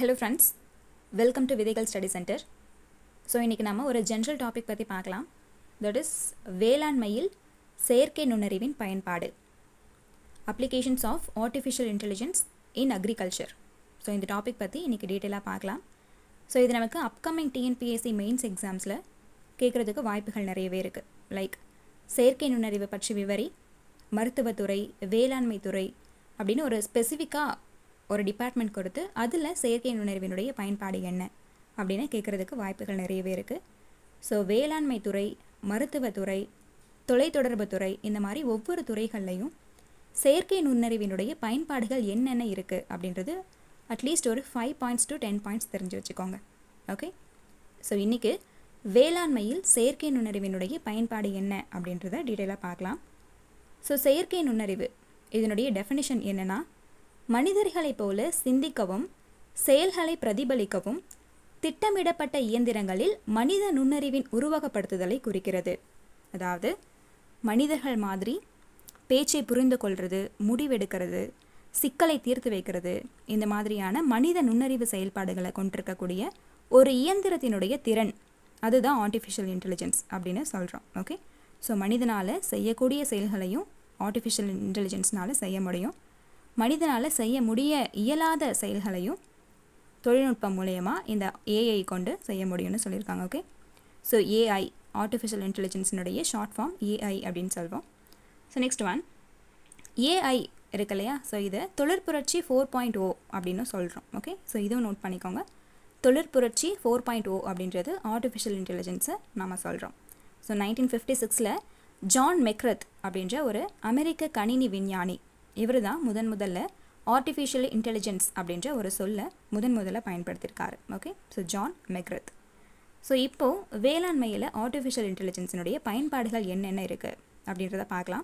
hello friends welcome to விதைகள் study centre so இன்றைக்கி நம்ம ஒரு ஜென்ரல் டாபிக் பற்றி பார்க்கலாம் தட் இஸ் வேளாண்மையில் செயற்கை நுண்ணறிவின் பயன்பாடு applications of artificial intelligence in agriculture so இந்த டாபிக் பற்றி இன்றைக்கி டீட்டெயிலாக பார்க்கலாம் ஸோ இது நமக்கு அப்கமிங் டிஎன்பிஎஸ்சி மெயின்ஸ் எக்ஸாம்ஸில் கேட்குறதுக்கு வாய்ப்புகள் நிறையவே இருக்குது லைக் செயற்கை நுண்ணறிவு பற்றி விவரி மருத்துவத்துறை வேளாண்மை துறை அப்படின்னு ஒரு ஸ்பெசிஃபிக்காக ஒரு டிபார்ட்மெண்ட் கொடுத்து அதில் செயற்கை நுண்ணறிவினுடைய பயன்பாடு என்ன அப்படின்னு கேட்குறதுக்கு வாய்ப்புகள் நிறையவே இருக்குது ஸோ வேளாண்மை துறை மருத்துவத்துறை தொலைத்தொடர்பு துறை இந்த மாதிரி ஒவ்வொரு துறைகள்லையும் செயற்கை நுண்ணறிவினுடைய பயன்பாடுகள் என்னென்ன இருக்குது அப்படின்றது அட்லீஸ்ட் ஒரு five points to ten points தெரிஞ்சு வச்சுக்கோங்க ஓகே ஸோ இன்றைக்கி வேளாண்மையில் செயற்கை நுண்ணறிவினுடைய பயன்பாடு என்ன அப்படின்றத டீட்டெயிலாக பார்க்கலாம் ஸோ செயற்கை நுண்ணறிவு இதனுடைய டெஃபினிஷன் என்னென்னா மனிதர்களைப் போல சிந்திக்கவும் செயல்களை பிரதிபலிக்கவும் திட்டமிடப்பட்ட இயந்திரங்களில் மனித நுண்ணறிவின் உருவகப்படுத்துதலை குறிக்கிறது அதாவது மனிதர்கள் மாதிரி பேச்சை புரிந்து கொள்வது முடிவெடுக்கிறது சிக்கலை தீர்த்து வைக்கிறது இந்த மாதிரியான மனித நுண்ணறிவு செயல்பாடுகளை கொண்டிருக்கக்கூடிய ஒரு இயந்திரத்தினுடைய திறன் அதுதான் ஆர்டிஃபிஷியல் இன்டெலிஜென்ஸ் அப்படின்னு சொல்கிறோம் ஓகே ஸோ மனிதனால் செய்யக்கூடிய செயல்களையும் ஆர்டிஃபிஷியல் இன்டெலிஜென்ஸ்னால் செய்ய முடியும் மனிதனால் செய்ய முடிய இயலாத செயல்களையும் தொழில்நுட்பம் மூலயமா இந்த ஏஐ கொண்டு செய்ய முடியும்னு சொல்லியிருக்காங்க ஓகே ஸோ ஏஐ ஆர்டிஃபிஷியல் இன்டெலிஜென்ஸினுடைய ஷார்ட் ஃபார்ம் ஏஐ அப்படின்னு சொல்வோம் ஸோ நெக்ஸ்ட் ஒன் ஏஐ இருக்கு இல்லையா ஸோ இதை தொழிற்புரட்சி ஃபோர் பாயிண்ட் ஓ அப்படின்னு சொல்கிறோம் ஓகே ஸோ இதுவும் நோட் பண்ணிக்கோங்க தொழிற்புரட்சி ஃபோர் பாயிண்ட் ஓ அப்படின்றது ஆர்டிஃபிஷியல் இன்டெலிஜென்ஸை நம்ம சொல்கிறோம் ஸோ நைன்டீன் ஃபிஃப்டி சிக்ஸில் ஜான் மெக்ரத் அப்படின்ற ஒரு அமெரிக்க கணினி விஞ்ஞானி இவர் தான் முதன் முதல்ல ஆர்டிஃபிஷியல் இன்டெலிஜென்ஸ் அப்படின்ற ஒரு சொல்லை முதன் முதல்ல பயன்படுத்தியிருக்காரு okay so John McGrath so இப்போது வேளாண்மையில் ஆர்டிஃபிஷியல் இன்டெலிஜென்ஸினுடைய பயன்பாடுகள் என்னென்ன இருக்குது அப்படின்றத பார்க்கலாம்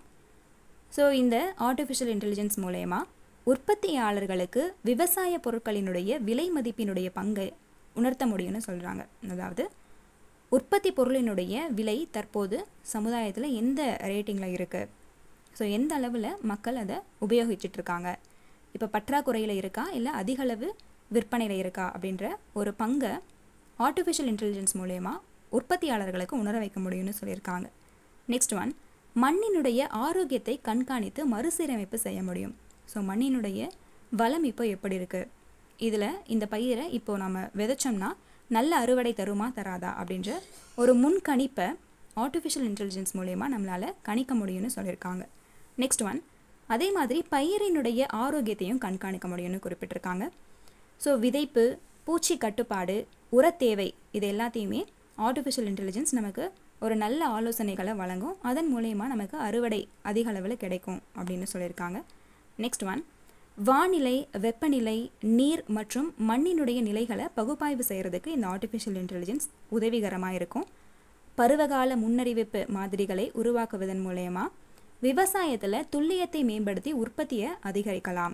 ஸோ இந்த ஆர்டிஃபிஷியல் இன்டெலிஜென்ஸ் மூலயமா உற்பத்தியாளர்களுக்கு விவசாய பொருட்களினுடைய விலை மதிப்பினுடைய பங்கை உணர்த்த முடியும்னு சொல்கிறாங்க அதாவது உற்பத்தி பொருளினுடைய விலை தற்போது சமுதாயத்தில் எந்த ரேட்டிங்கில் இருக்குது ஸோ எந்த அளவில் மக்கள் அதை உபயோகிச்சிட்ருக்காங்க இப்போ பற்றாக்குறையில் இருக்கா இல்லை அதிக அளவு விற்பனையில் இருக்கா அப்படின்ற ஒரு பங்கை ஆர்டிஃபிஷியல் இன்டெலிஜென்ஸ் மூலயமா உற்பத்தியாளர்களுக்கு உணர வைக்க முடியும்னு சொல்லியிருக்காங்க நெக்ஸ்ட் ஒன் மண்ணினுடைய ஆரோக்கியத்தை கண்காணித்து மறுசீரமைப்பு செய்ய முடியும் ஸோ மண்ணினுடைய வளம் இப்போ எப்படி இருக்குது இதில் இந்த பயிரை இப்போது நம்ம விதைச்சோம்னா நல்ல அறுவடை தருமா தராதா அப்படின்ற ஒரு முன்கணிப்பை ஆர்டிஃபிஷியல் இன்டெலிஜென்ஸ் மூலயமா நம்மளால் கணிக்க முடியும்னு சொல்லியிருக்காங்க நெக்ஸ்ட் ஒன் அதே மாதிரி பயிரினுடைய ஆரோக்கியத்தையும் கண்காணிக்க முடியும்னு குறிப்பிட்டிருக்காங்க ஸோ விதைப்பு பூச்சி கட்டுப்பாடு உரத்தேவை இது எல்லாத்தையுமே ஆர்டிஃபிஷியல் இன்டெலிஜென்ஸ் நமக்கு ஒரு நல்ல ஆலோசனைகளை வழங்கும் அதன் மூலயமா நமக்கு அறுவடை அதிக அளவில் கிடைக்கும் அப்படின்னு சொல்லியிருக்காங்க நெக்ஸ்ட் ஒன் வானிலை வெப்பநிலை நீர் மற்றும் மண்ணினுடைய நிலைகளை பகுப்பாய்வு செய்கிறதுக்கு இந்த ஆர்டிஃபிஷியல் இன்டெலிஜென்ஸ் உதவிகரமாக இருக்கும் பருவகால முன்னறிவிப்பு மாதிரிகளை உருவாக்குவதன் மூலயமா விவசாயத்தில் துல்லியத்தை மேம்படுத்தி உற்பத்தியை அதிகரிக்கலாம்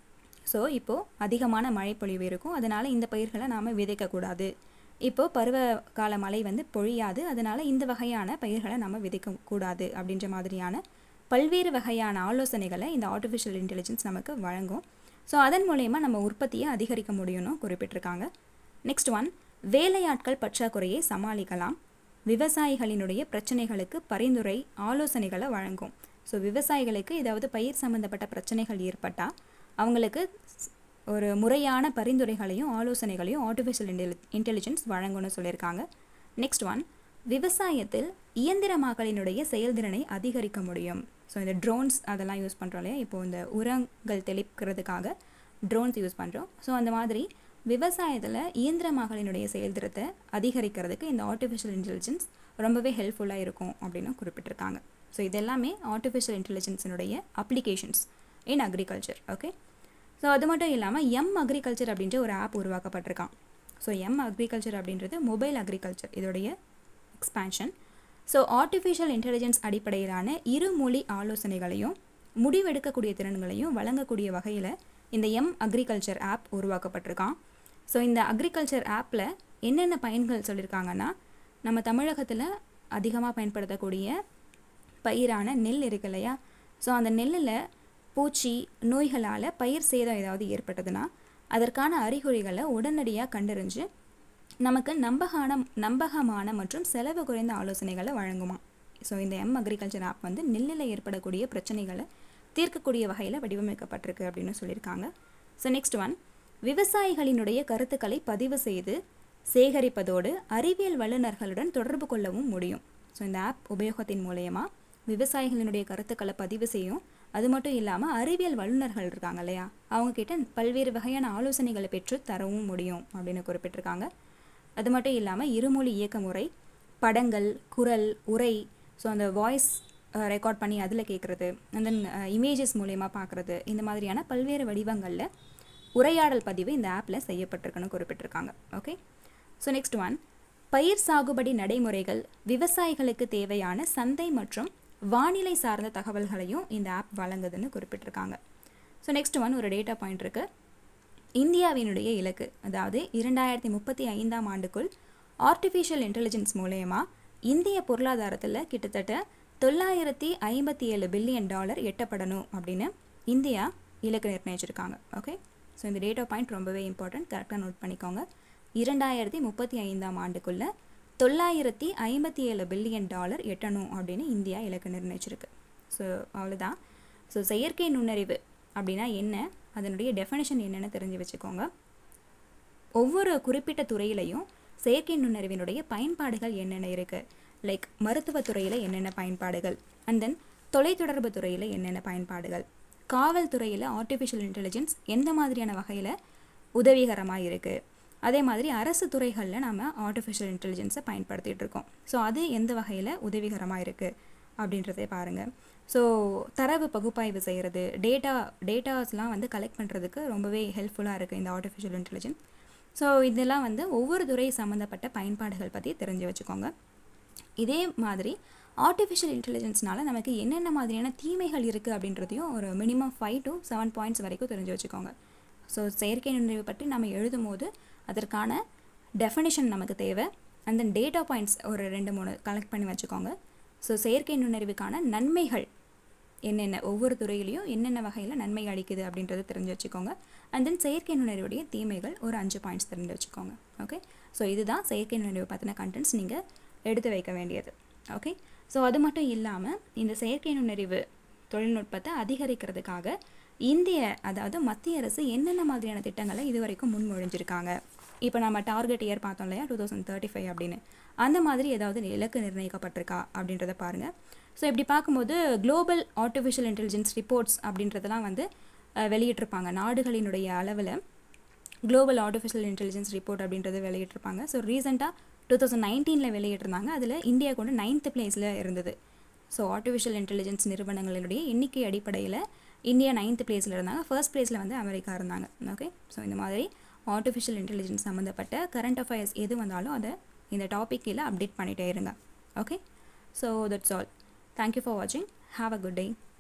ஸோ இப்போது அதிகமான மழைப்பொழிவு இருக்கும் அதனால் இந்த பயிர்களை நாம் விதைக்கக்கூடாது இப்போது பருவ கால மழை வந்து பொழியாது அதனால் இந்த வகையான பயிர்களை நம்ம விதைக்கக்கூடாது அப்படின்ற மாதிரியான பல்வேறு வகையான ஆலோசனைகளை இந்த ஆர்டிஃபிஷியல் இன்டெலிஜென்ஸ் நமக்கு வழங்கும் ஸோ அதன் மூலயமா நம்ம உற்பத்தியை அதிகரிக்க முடியும்னு குறிப்பிட்டிருக்காங்க நெக்ஸ்ட் ஒன் வேலையாட்கள் பற்றாக்குறையை சமாளிக்கலாம் விவசாயிகளினுடைய பிரச்சனைகளுக்கு பரிந்துரை ஆலோசனைகளை வழங்கும் ஸோ விவசாயிகளுக்கு ஏதாவது பயிர் சம்மந்தப்பட்ட பிரச்சனைகள் ஏற்பட்டால் அவங்களுக்கு ஒரு முறையான பரிந்துரைகளையும் ஆலோசனைகளையும் ஆர்டிஃபிஷியல் இன்டெலி இன்டெலிஜென்ஸ் வழங்கும்னு சொல்லியிருக்காங்க நெக்ஸ்ட் ஒன் விவசாயத்தில் இயந்திரமாக்கலினுடைய செயல்திறனை அதிகரிக்க முடியும் ஸோ இந்த ட்ரோன்ஸ் அதெல்லாம் யூஸ் பண்ணுறோம் இல்லையா இப்போது இந்த உரங்கள் தெளிக்கிறதுக்காக ட்ரோன்ஸ் யூஸ் பண்ணுறோம் ஸோ அந்த மாதிரி விவசாயத்தில் இயந்திரமாகலினுடைய செயல்திறத்தை அதிகரிக்கிறதுக்கு இந்த ஆர்டிஃபிஷியல் இன்டெலிஜென்ஸ் ரொம்பவே ஹெல்ப்ஃபுல்லாக இருக்கும் அப்படின்னு குறிப்பிட்டிருக்காங்க ஸோ இது எல்லாமே ஆர்டிஃபிஷியல் இன்டெலிஜென்ஸினுடைய applications in agriculture okay so அது மட்டும் இல்லாமல் எம் அக்ரிகல்ச்சர் அப்படின்ற ஒரு ஆப் உருவாக்கப்பட்டிருக்கான் ஸோ எம் அக்ரிகல்ச்சர் அப்படின்றது மொபைல் அக்ரிகல்ச்சர் இதோடைய எக்ஸ்பேன்ஷன் ஸோ ஆர்டிஃபிஷியல் இன்டெலிஜென்ஸ் அடிப்படையிலான இருமொழி ஆலோசனைகளையும் முடிவெடுக்கக்கூடிய திறன்களையும் வழங்கக்கூடிய வகையில் இந்த எம் அக்ரிகல்ச்சர் ஆப் உருவாக்கப்பட்டிருக்கான் ஸோ இந்த அக்ரிகல்ச்சர் ஆப்பில் என்னென்ன பயன்கள் சொல்லியிருக்காங்கன்னா நம்ம தமிழகத்தில் அதிகமாக பயன்படுத்தக்கூடிய பயிரான நெல் இருக்கு இல்லையா ஸோ அந்த நெல்லில் பூச்சி நோய்களால் பயிர் சேதம் ஏதாவது ஏற்பட்டதுன்னா அதற்கான அறிகுறிகளை உடனடியாக கண்டறிஞ்சு நமக்கு நம்பகான நம்பகமான மற்றும் செலவு குறைந்த ஆலோசனைகளை வழங்குமா ஸோ இந்த எம் அக்ரிகல்ச்சர் ஆப் வந்து நெல்லில் ஏற்படக்கூடிய பிரச்சனைகளை தீர்க்கக்கூடிய வகையில் வடிவமைக்கப்பட்டிருக்கு அப்படின்னு சொல்லியிருக்காங்க ஸோ நெக்ஸ்ட் ஒன் விவசாயிகளினுடைய கருத்துக்களை பதிவு செய்து சேகரிப்பதோடு அறிவியல் வல்லுநர்களுடன் தொடர்பு கொள்ளவும் முடியும் ஸோ இந்த ஆப் உபயோகத்தின் மூலயமா விவசாயிகளினுடைய கருத்துக்களை பதிவு செய்யும் அது மட்டும் இல்லாமல் அறிவியல் வல்லுநர்கள் இருக்காங்க இல்லையா அவங்கக்கிட்ட பல்வேறு வகையான ஆலோசனைகளை பெற்று தரவும் முடியும் அப்படின்னு குறிப்பிட்டிருக்காங்க அது மட்டும் இல்லாமல் இருமொழி இயக்க முறை படங்கள் குரல் உரை ஸோ அந்த வாய்ஸ் ரெக்கார்ட் பண்ணி அதில் கேட்குறது அண்ட் தென் இமேஜஸ் மூலயமா பார்க்குறது இந்த மாதிரியான பல்வேறு வடிவங்களில் உரையாடல் பதிவு இந்த ஆப்பில் செய்யப்பட்டிருக்குன்னு குறிப்பிட்டிருக்காங்க ஓகே ஸோ நெக்ஸ்ட் ஒன் பயிர் சாகுபடி நடைமுறைகள் விவசாயிகளுக்கு தேவையான சந்தை மற்றும் வானிலை சார்ந்த தகவல்களையும் இந்த ஆப் வழங்குதுன்னு குறிப்பிட்டிருக்காங்க ஸோ நெக்ஸ்ட் ஒன் ஒரு டேட்டா பாயிண்ட் இருக்குது இந்தியாவினுடைய இலக்கு அதாவது இரண்டாயிரத்தி முப்பத்தி ஐந்தாம் ஆண்டுக்குள் ஆர்டிஃபிஷியல் இன்டெலிஜென்ஸ் மூலயமா இந்திய பொருளாதாரத்தில் கிட்டத்தட்ட தொள்ளாயிரத்தி ஐம்பத்தி ஏழு பில்லியன் டாலர் எட்டப்படணும் அப்படின்னு இந்தியா இலக்கு நிர்ணயிச்சிருக்காங்க ஓகே ஸோ இந்த டேட்டா பாயிண்ட் ரொம்பவே இம்பார்ட்டன்ட் கரெக்டாக நோட் பண்ணிக்கோங்க இரண்டாயிரத்தி முப்பத்தி ஐந்தாம் ஆண்டுக்குள்ளே தொள்ளாயிரத்தி ஐம்பத்தி ஏழு பில்லியன் டாலர் எட்டணும் அப்படின்னு இந்தியா இலக்கு நிர்ணயிச்சிருக்கு ஸோ அவ்வளோதான் ஸோ செயற்கை நுண்ணறிவு அப்படின்னா என்ன அதனுடைய டெஃபினேஷன் என்னென்னு தெரிஞ்சு வச்சுக்கோங்க ஒவ்வொரு குறிப்பிட்ட துறையிலையும் செயற்கை நுண்ணறிவினுடைய பயன்பாடுகள் என்னென்ன இருக்குது லைக் மருத்துவத்துறையில் என்னென்ன பயன்பாடுகள் அண்ட் தென் தொலைத்தொடர்பு துறையில் என்னென்ன பயன்பாடுகள் காவல்துறையில் ஆர்டிஃபிஷியல் இன்டெலிஜென்ஸ் எந்த மாதிரியான வகையில் உதவிகரமாக இருக்குது அதே மாதிரி அரசு துறைகளில் நம்ம ஆர்டிஃபிஷியல் இன்டெலிஜென்ஸை பயன்படுத்திகிட்டு இருக்கோம் ஸோ அது எந்த வகையில் உதவிகரமாக இருக்குது அப்படின்றதே பாருங்கள் ஸோ தரவு பகுப்பாய்வு செய்கிறது டேட்டா டேட்டாஸ்லாம் வந்து கலெக்ட் பண்ணுறதுக்கு ரொம்பவே ஹெல்ப்ஃபுல்லாக இருக்குது இந்த ஆர்டிஃபிஷியல் இன்டெலிஜென்ஸ் ஸோ இதெல்லாம் வந்து ஒவ்வொரு துறை சம்மந்தப்பட்ட பயன்பாடுகள் பற்றி தெரிஞ்சு வச்சுக்கோங்க இதே மாதிரி ஆர்டிஃபிஷியல் இன்டெலிஜென்ஸ்னால நமக்கு என்னென்ன மாதிரியான தீமைகள் இருக்குது அப்படின்றதையும் ஒரு minimum five to seven points வரைக்கும் தெரிஞ்சு வச்சுக்கோங்க ஸோ செயற்கை நுண்ணறிவு பற்றி நம்ம எழுதும் போது அதற்கான டெஃபினேஷன் நமக்கு தேவை அண்ட் தென் டேட்டா பாயிண்ட்ஸ் ஒரு ரெண்டு மூணு கலெக்ட் பண்ணி வச்சுக்கோங்க ஸோ செயற்கை நுண்ணறிவுக்கான நன்மைகள் என்னென்ன ஒவ்வொரு துறையிலையும் என்னென்ன வகையில் நன்மை அளிக்குது அப்படின்றத தெரிஞ்சு வச்சுக்கோங்க அண்ட் தென் செயற்கை நுண்ணறிவுடைய தீமைகள் ஒரு அஞ்சு பாயிண்ட்ஸ் தெரிஞ்சு வச்சுக்கோங்க ஓகே ஸோ இதுதான் செயற்கை நுண்ணறிவு பற்றின கண்டென்ட்ஸ் நீங்கள் எடுத்து வைக்க வேண்டியது ஓகே ஸோ அது மட்டும் இல்லாமல் இந்த செயற்கை நுண்ணறிவு தொழில்நுட்பத்தை அதிகரிக்கிறதுக்காக இந்திய அதாவது மத்திய அரசு என்னென்ன மாதிரியான திட்டங்களை இது வரைக்கும் முன்மொழிஞ்சிருக்காங்க இப்போ நம்ம டார்கெட் இயர் பார்த்தோம் இல்லையா டூ தௌசண்ட் தேர்ட்டி ஃபைவ் அப்படின்னு அந்த மாதிரி ஏதாவது இலக்கு நிர்ணயிக்கப்பட்டிருக்கா அப்படின்றத பாருங்கள் ஸோ இப்படி பார்க்கும்போது குளோபல் ஆர்டிஃபிஷியல் இன்டெலிஜென்ஸ் ரிப்போர்ட்ஸ் அப்படின்றதெல்லாம் வந்து வெளியிட்டிருப்பாங்க நாடுகளினுடைய அளவில் குளோபல் ஆர்டிஃபிஷியல் இன்டெலிஜென்ஸ் ரிப்போர்ட் அப்படின்றது வெளியிட்டிருப்பாங்க ஸோ ரீசெண்டாக டூ தௌசண்ட் நைன்டீனில் வெளியிட்டிருந்தாங்க அதில் இந்தியா கொண்டு நைன்த் பிளேஸில் இருந்தது ஸோ ஆர்டிஃபிஷியல் இன்டெலிஜென்ஸ் நிறுவனங்களினுடைய எண்ணிக்கை அடிப்படையில் இந்தியா நைன்த் பிளேஸில் இருந்தாங்க ஃபர்ஸ்ட் பிளேஸில் வந்து அமெரிக்கா இருந்தாங்க ஓகே ஸோ இந்த மாதிரி ஆர்டிஃபிஷியல் இன்டெலிஜென்ஸ் சம்மந்தப்பட்ட கரண்ட் அஃபேர்ஸ் எது வந்தாலும் அதை இந்த டாபிக் கீழே அப்டேட் பண்ணிகிட்டே இருங்க okay so that's all thank you for வாட்சிங் ஹாவ் அ குட் டே